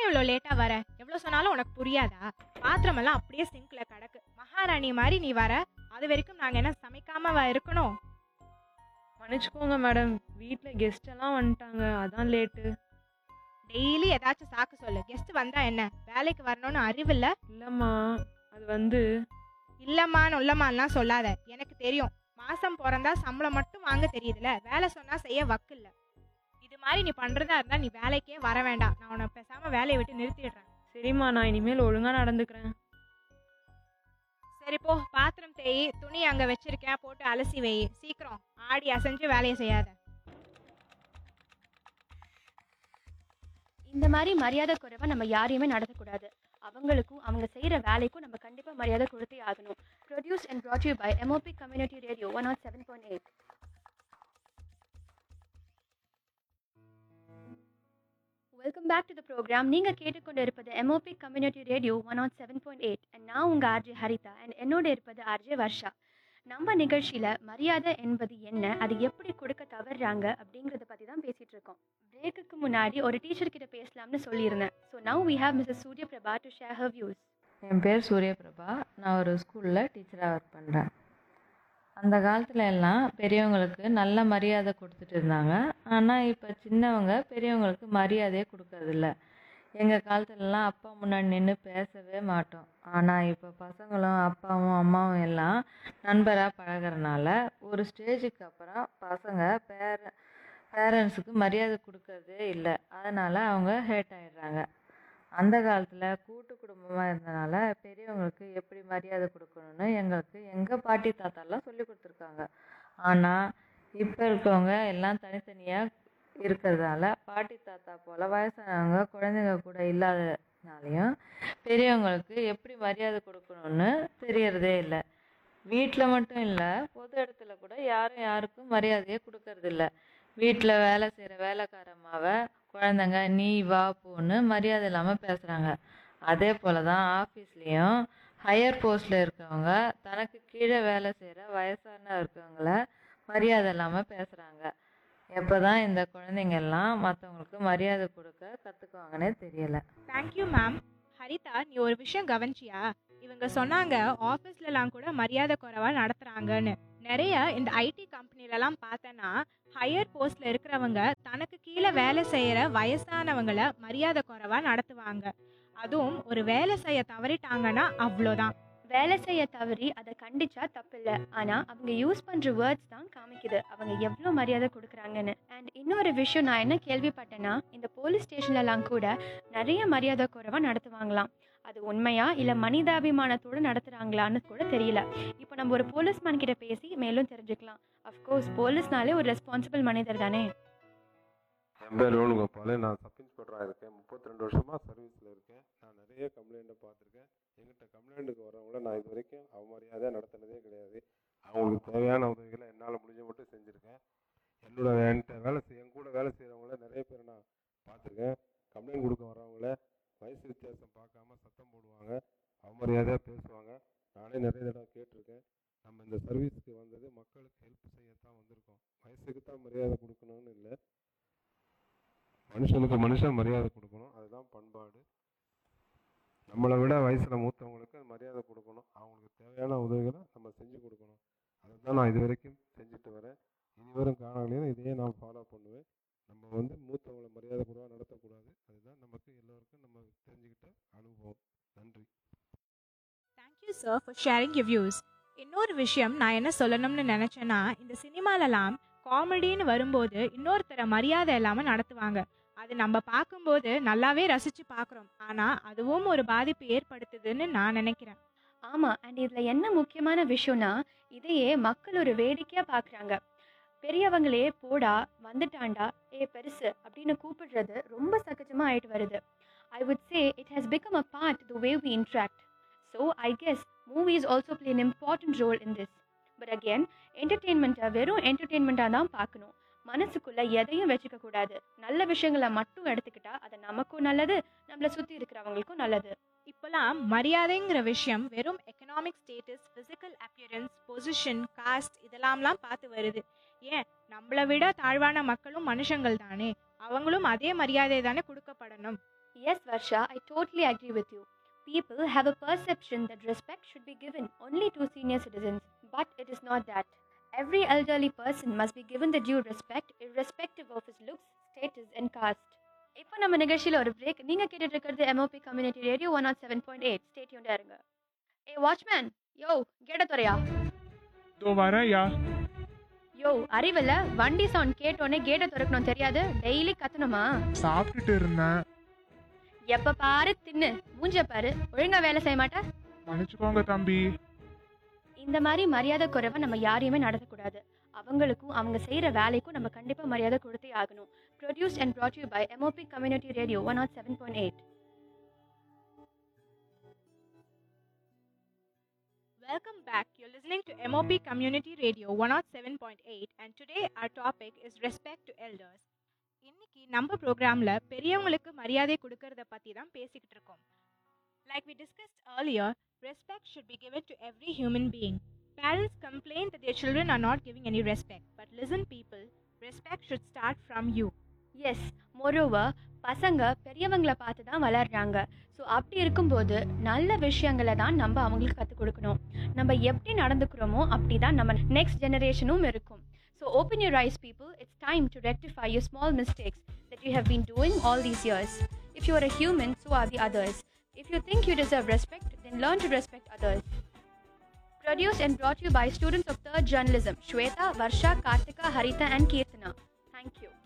இவ்வளோ லேட்டா வர எவ்வளோ சொன்னாலும் உனக்கு புரியாதா பாத்திரமெல்லாம் அப்படியே சிங்க்ல கிடக்கு மகாராணி மாதிரி நீ வர அது வரைக்கும் நாங்க என்ன சமைக்காம இருக்கணும் மன்னிச்சுக்கோங்க மேடம் வீட்டில் கெஸ்ட் எல்லாம் வந்துட்டாங்க அதான் லேட்டு டெய்லி ஏதாச்சும் சாக்கு சொல்லு கெஸ்ட் வந்தா என்ன வேலைக்கு வரணும்னு அறிவில்ல இல்லைம்மா அது வந்து இல்லம்மான்னு உள்ளம்மான்லாம் சொல்லாத எனக்கு தெரியும் மாசம் பிறந்தா சம்பளம் மட்டும் வாங்க தெரியுதுல வேலை சொன்னா செய்ய வக்கு இல்ல இது மாதிரி நீ பண்றதா இருந்தா நீ வேலைக்கே வர வேண்டாம் நான் உன்னை பேசாம வேலையை விட்டு நிறுத்திடுறேன் சரிம்மா நான் இனிமேல் ஒழுங்காக நடந்துக்கிறேன் சரி போ பாத்திரம் தேய் துணி அங்க வச்சிருக்கேன் போட்டு அலசி வை சீக்கிரம் ஆடி அசைஞ்சு வேலையை செய்யாத இந்த மாதிரி மரியாதை குறைவா நம்ம யாரையுமே நடத்தக்கூடாது அவங்களுக்கும் அவங்க செய்யற வேலைக்கும் நம்ம கண்டிப்பா மரியாதை கொடுத்தே ஆகணும் produce and brought you by MOP community radio one nought seven point eight welcome back to the program நீங்கள் கேட்டுக்கொண்டு இருப்பது MOP community radio one nought seven point eight and நான் உங்கள் ஆர்ஜே ஹரிதா அண்ட் என்னோட இருப்பது ஆர்ஜே வர்ஷா நம்ம நிகழ்ச்சியில் மரியாதை என்பது என்ன அது எப்படி கொடுக்க தவறுறாங்க அப்படிங்கிறத பற்றி தான் பேசிகிட்டு இருக்கோம் பிரேக்குக்கு முன்னாடி ஒரு டீச்சர் கிட்ட பேசலாம்னு சொல்லியிருந்தேன் so now we have Mrs Surya Prabha to share her views என் பேர் சூரியபிரபா நான் ஒரு ஸ்கூலில் டீச்சராக ஒர்க் பண்ணுறேன் அந்த காலத்துல எல்லாம் பெரியவங்களுக்கு நல்ல மரியாதை கொடுத்துட்டு இருந்தாங்க ஆனால் இப்போ சின்னவங்க பெரியவங்களுக்கு மரியாதையே கொடுக்கறதில்ல எங்கள் காலத்துலலாம் அப்பா முன்னாடி நின்று பேசவே மாட்டோம் ஆனால் இப்போ பசங்களும் அப்பாவும் அம்மாவும் எல்லாம் நண்பராக பழகுறனால ஒரு ஸ்டேஜுக்கு அப்புறம் பசங்க பேர பேரண்ட்ஸுக்கு மரியாதை கொடுக்கறதே இல்லை அதனால் அவங்க ஹேட் ஆயிடுறாங்க அந்த காலத்தில் கூட்டு குடும்பமாக இருந்தனால பெரியவங்களுக்கு எப்படி மரியாதை கொடுக்கணும்னு எங்களுக்கு எங்கள் பாட்டி தாத்தாலாம் சொல்லி கொடுத்துருக்காங்க ஆனால் இப்போ இருக்கவங்க எல்லாம் தனித்தனியாக இருக்கிறதால பாட்டி தாத்தா போல் வயசானவங்க குழந்தைங்க கூட இல்லாதனாலையும் பெரியவங்களுக்கு எப்படி மரியாதை கொடுக்கணும்னு தெரியறதே இல்லை வீட்டில் மட்டும் இல்லை பொது இடத்துல கூட யாரும் யாருக்கும் மரியாதையே கொடுக்கறதில்ல வீட்டில் வேலை செய்கிற வேலைக்காரம்மாவை குழந்தைங்க நீ வா போன்னு மரியாதை இல்லாமல் பேசுகிறாங்க அதே போல் தான் ஆஃபீஸ்லேயும் ஹையர் போஸ்ட்டில் இருக்கவங்க தனக்கு கீழே வேலை செய்கிற வயசான இருக்கவங்கள மரியாதை இல்லாமல் பேசுகிறாங்க எப்போ தான் இந்த குழந்தைங்க எல்லாம் மற்றவங்களுக்கு மரியாதை கொடுக்க கற்றுக்குவாங்கன்னே தெரியலை தேங்க்யூ மேம் ஹரிதா நீ ஒரு விஷயம் கவனிச்சியா இவங்க சொன்னாங்க ஆஃபீஸ்லலாம் கூட மரியாதை குறைவா நடத்துறாங்கன்னு நிறைய இந்த ஐடி கம்பெனிலலாம் பார்த்தேன்னா ஹையர் போஸ்ட்ல இருக்கிறவங்க தனக்கு கீழே வேலை செய்யற வயசானவங்கள மரியாதை குறைவா நடத்துவாங்க அதுவும் ஒரு வேலை செய்ய தவறிட்டாங்கன்னா அவ்வளோதான் வேலை செய்ய தவறி அதை கண்டிச்சா தப்பில்லை ஆனால் அவங்க யூஸ் பண்ணுற வேர்ட்ஸ் தான் காமிக்குது அவங்க எவ்வளோ மரியாதை கொடுக்குறாங்கன்னு அண்ட் இன்னொரு விஷயம் நான் என்ன கேள்விப்பட்டேன்னா இந்த போலீஸ் ஸ்டேஷன்லலாம் கூட நிறைய மரியாதை குறைவாக நடத்துவாங்களாம் அது உண்மையா இல்லை மனிதாபிமானத்தோடு நடத்துகிறாங்களான்னு கூட தெரியல இப்போ நம்ம ஒரு போலீஸ்மேன் கிட்ட பேசி மேலும் தெரிஞ்சுக்கலாம் அஃப்கோர்ஸ் போலீஸ்னாலே ஒரு ரெஸ்பான்சிபிள் மனிதர் தானே என் பேர் வேணுகோபால் நான் சப் இன்ஸ்பெக்டராக இருக்கேன் முப்பத்தி ரெண்டு வருஷமாக சர்வீஸில் இருக்கேன் நான் நிறைய கம்ப்ளைண்ட்டை பார்த்துருக்கேன் எங்கிட்ட கம்ப்ளைண்ட்டுக்கு வரவங்கள நான் இது வரைக்கும் அவமரியாதையாக நடத்தினதே கிடையாது அவங்களுக்கு தேவையான உதவிகளை என்னால் முடிஞ்ச மட்டும் செஞ்சுருக்கேன் என்னோட என்கிட்ட வேலை செய்ய என் கூட வேலை செய்கிறவங்கள நிறைய பேரை நான் பார்த்துருக்கேன் கம்ப்ளைண்ட் கொடுக்க வரவங்கள வயசு வித்தியாசம் பார்க்காம சத்தம் போடுவாங்க அவமரியாதையாக பேசுவாங்க நானே நிறைய தடவை கேட்டிருக்கேன் நம்ம இந்த சர்வீஸ்க்கு வந்தது மக்களுக்கு ஹெல்ப் செய்யத்தான் வந்திருக்கோம் வயசுக்கு தான் மரியாதை கொடுக்கணும்னு இல்லை மனுஷனுக்கு மனுஷன் மரியாதை கொடுக்கணும் அதுதான் பண்பாடு நம்மளை விட வயசில் மூத்தவங்களுக்கு மரியாதை கொடுக்கணும் அவங்களுக்கு தேவையான உதவிகளை நம்ம செஞ்சு கொடுக்கணும் அதை தான் நான் இது வரைக்கும் செஞ்சுட்டு வரேன் இனி வரும் காலங்களையும் இதையே நான் ஃபாலோ பண்ணுவேன் நம்ம வந்து மூத்தவங்களை மரியாதை குறைவாக நடத்தக்கூடாது அதுதான் நமக்கு எல்லோருக்கும் நம்ம தெரிஞ்சுக்கிட்ட அனுபவம் நன்றி thank you sir for sharing you views இன்னொரு விஷயம் நான் என்ன சொல்லணும்னு நினைச்சேன்னா இந்த சினிமாலலாம் காமெடின்னு வரும்போது இன்னொருத்தரை மரியாதை இல்லாம நடத்துவாங்க அது நம்ம பார்க்கும்போது நல்லாவே ரசிச்சு பார்க்குறோம் ஆனா அதுவும் ஒரு பாதிப்பு ஏற்படுத்துதுன்னு நான் நினைக்கிறேன் ஆமாம் அண்ட் இதில் என்ன முக்கியமான விஷயம்னா இதையே மக்கள் ஒரு வேடிக்கையாக பார்க்குறாங்க பெரியவங்களே போடா வந்துட்டாண்டா ஏ பெருசு அப்படின்னு கூப்பிடுறது ரொம்ப சகஜமாக ஆயிட்டு வருது I would say it has become a part the way we interact so I guess movies also play an important role in this but again என்டர்டெயின்மெண்ட்டை வெறும் என்டர்டெயின்மெண்ட்டாக தான் பார்க்கணும் மனசுக்குள்ள எதையும் வச்சுக்க கூடாது நல்ல விஷயங்களை மட்டும் எடுத்துக்கிட்டா அது நமக்கும் நல்லது நம்மளை சுற்றி இருக்கிறவங்களுக்கும் நல்லது இப்போலாம் மரியாதைங்கிற விஷயம் வெறும் economic status physical appearance position caste இதெல்லாம்லாம் பார்த்து வருது ஏன் நம்மளை விட தாழ்வான மக்களும் மனுஷங்கள் தானே அவங்களும் அதே மரியாதை தானே கொடுக்கப்படணும் Yes, Varsha, I totally agree with you. People have a perception that respect should be given only to senior citizens, but it is not that. Every elderly person must be given the due respect irrespective of his looks, status, and caste. இப்போ நம்ம நிகழ்ச்சியில் ஒரு break நீங்க கேட்டுட்டு இருக்கிறது MOP community radio one nought seven point eight ஸ்டேட்யூண்டா இருங்க a watchman யோ கேட்ட துறையா இதோ வரேன்யா யோ அறிவில்ல வண்டி சவுண்ட் கேட்டோன்னே கேட்டை திறக்கணும் தெரியாது டெய்லி கத்தணுமா சாப்பிட்டுட்டு இருந்தேன் எப்ப பாரு தின்னு மூஞ்ச பாரு ஒழுங்கா வேலை செய்ய மாட்டே மன்னிச்சுக்கோங்க தம்பி இந்த மாதிரி மரியாதை குறைவை நம்ம யாரையுமே நடத்தக்கூடாது அவங்களுக்கும் அவங்க செய்கிற வேலைக்கும் நம்ம கண்டிப்பாக மரியாதை கொடுத்தே ஆகணும் produce and brought you by MOP community radio one nought seven point eight Welcome back. You're listening to MOP Community Radio 107.8 and today our topic is respect to elders. இன்னைக்கு நம்ம ப்ரோக்ராம்ல பெரியவங்களுக்கு மரியாதை கொடுக்கறத பத்தி தான் பேசிக்கிட்டு இருக்கோம் Like we discussed earlier, respect should be given to every human being. Parents complain that their children are not giving any respect, but listen people, respect should start from you. Yes moreover பசங்க பெரியவங்களை பார்த்து தான் வளர்றாங்க so அப்படி இருக்கும்போது நல்ல விஷயங்களை தான் நம்ம அவங்களுக்கு கற்றுக் கொடுக்கணும் நம்ம எப்படி நடந்துக்கிறோமோ அப்படி தான் நம்ம நெக்ஸ்ட் ஜெனரேஷனும் இருக்கும் so open your eyes people it's time to rectify your small mistakes that you have been doing all these years if you are a human so are the others if you think you deserve respect then learn to respect others Produced and brought to you by students of third journalism, Shweta, Varsha, Kartika, Harita, and Kirtana. Thank you.